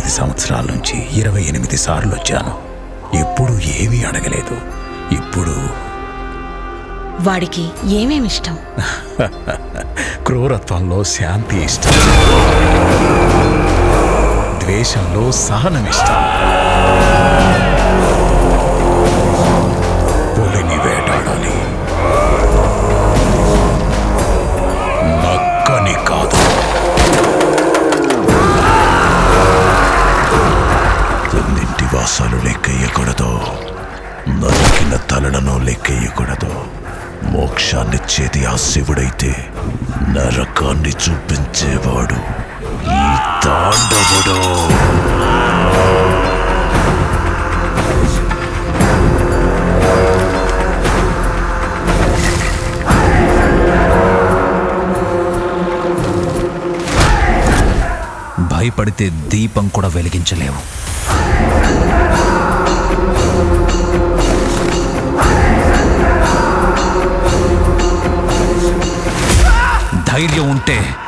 ఎనిమిది సంవత్సరాల నుంచి ఇరవై ఎనిమిది సార్లు వచ్చాను ఎప్పుడు ఏమీ అడగలేదు ఇప్పుడు వాడికి ఏమేమి ఇష్టం క్రూరత్వంలో శాంతి ఇష్టం ద్వేషంలో సహనం ఇష్టం పులిని వేటాడాలి నక్కని కాదు ఎన్నింటి వాసాలు లెక్కెయ్యకూడదు నరికిన తలలను లెక్కెయ్యకూడదు మోక్షాన్నిచ్చేది ఆ శివుడైతే నరకాన్ని చూపించేవాడు ఈ తాండవుడు భయపడితే దీపం కూడా వెలిగించలేవు ధైర్యం ఉంటే